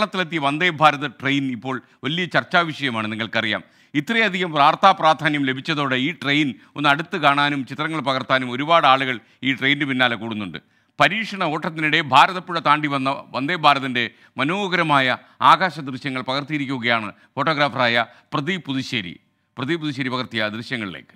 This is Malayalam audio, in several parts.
കേരളത്തിലെത്തിയ വന്ദേ ഭാരത് ട്രെയിൻ ഇപ്പോൾ വലിയ ചർച്ചാ വിഷയമാണ് നിങ്ങൾക്കറിയാം ഇത്രയധികം വാർത്താ പ്രാധാന്യം ലഭിച്ചതോടെ ഈ ട്രെയിൻ ഒന്ന് അടുത്ത് കാണാനും ചിത്രങ്ങൾ പകർത്താനും ഒരുപാട് ആളുകൾ ഈ ട്രെയിനിന് പിന്നാലെ കൂടുന്നുണ്ട് പരീക്ഷണ ഓട്ടത്തിനിടെ ഭാരതപ്പുഴ താണ്ടി വന്ന വന്ദേ ഭാരതിൻ്റെ മനോഹരമായ ആകാശ ദൃശ്യങ്ങൾ പകർത്തിയിരിക്കുകയാണ് ഫോട്ടോഗ്രാഫറായ പ്രദീപ് പുതുശ്ശേരി പ്രദീപ് പുതുശ്ശേരി പകർത്തിയ ദൃശ്യങ്ങളിലേക്ക്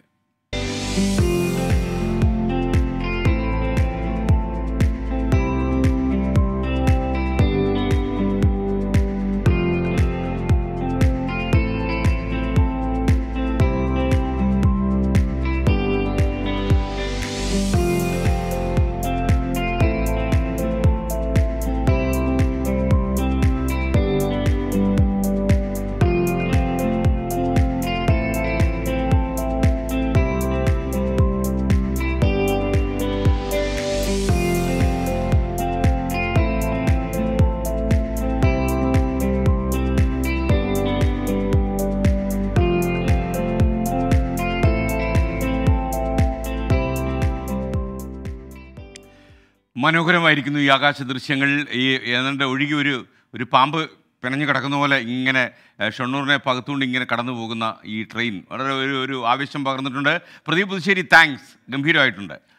മനോഹരമായിരിക്കുന്നു ഈ ആകാശ ദൃശ്യങ്ങൾ ഈ ഏതാണ്ട് ഒഴുകി ഒരു ഒരു പാമ്പ് പിണഞ്ഞു കിടക്കുന്ന പോലെ ഇങ്ങനെ ഏഹ്, ഷൊണ്ണൂറിനെ പകത്തുകൊണ്ട് ഇങ്ങനെ കടന്നു പോകുന്ന ഈ ട്രെയിൻ വളരെ ഒരു ഒരു ആവേശം പകർന്നിട്ടുണ്ട് പ്രദീപ് പുതുശ്ശേരി താങ്ക്സ് ഗംഭീരമായിട്ടുണ്ട്